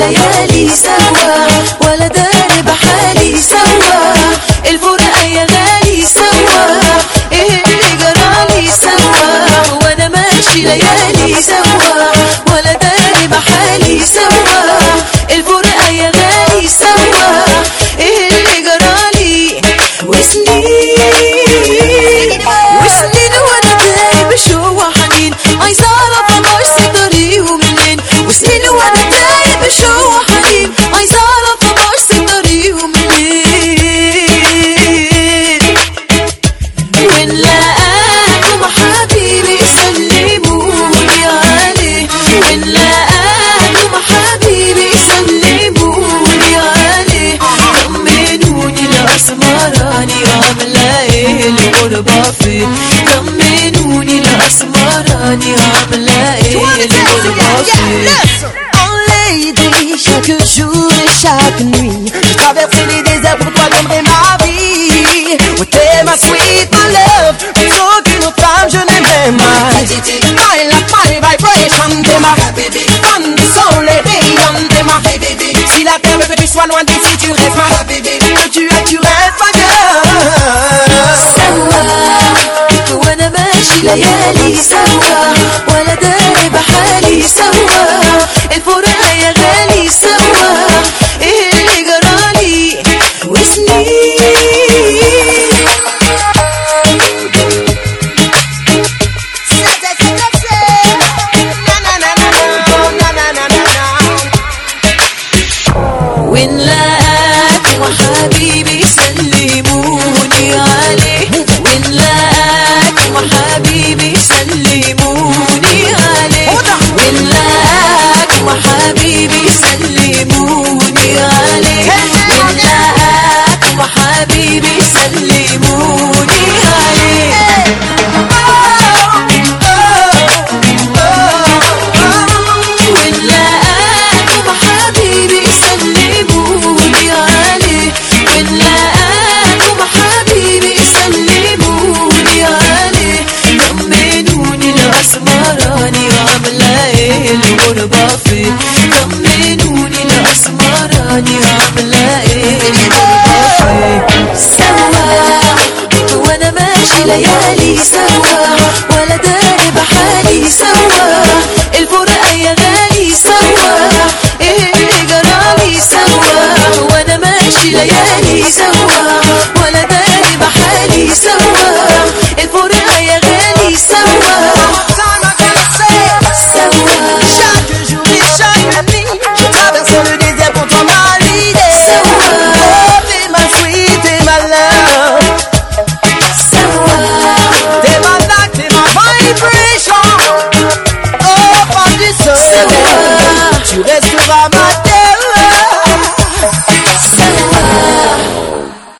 ليالي سوا ولا داري بحالي سوا الفرقة يا غالي سوا ايه اللي جرالي سوا وانا ماشي ليالي سوا ولا داري بحالي سوا الفرقة يا غالي سوا ايه اللي جرالي وسنين وسنين وانا تايه بشوق وحنين عايزة اعرف امارس طريقه منين وسنين وانا تايه بشوق وحنين عايزة اعرف امارس طريقه منين وين لقاكم حبيبي سلموني عليه وين لقاكم حبيبي سلموني عليه طمنوني الاسمراني عامله ايه الغربه فين طمنوني الاسمراني عامله ايه الغربه فين En lady, chaque jour et chaque nuit, j'ai traversé les déserts pour toi donner ma vie. Oh, t'es ma sweet, my love, plus aucune autre femme je n'aimerais mal. My love, my vibration, t'es ma Comme du soleil rayonne, t'es ma Si la terre veut que tu sois loin d'ici, tu restes ma Que tu es, tu restes ma girl. سوا وانا ماشي ليالي سوا ولا داري بحالي سوا الفرقة يا غالي سوا ايه اللي جرالي وسنين وين لقاكم حبيبي سلموني عليه وين لقاكم حبيبي سلموني عليه وين لقاكم حبيبي سلموني عليه وين لقاكم حبيبي سلموني عليه وين لقاكم حبيبي سلموني عليه وين لقاكم حبيبي سلموني عليه طمنوني الاسمراني عامله ايه الغربه فين طمنوني الاسمراني عامله ايه الغربه فين سوا وانا ماشي ليالي سوا ولا داري بحالي سوا الفرقة يا غالي سوا ايه اللي جرالي سوا وانا ماشي ليالي سوا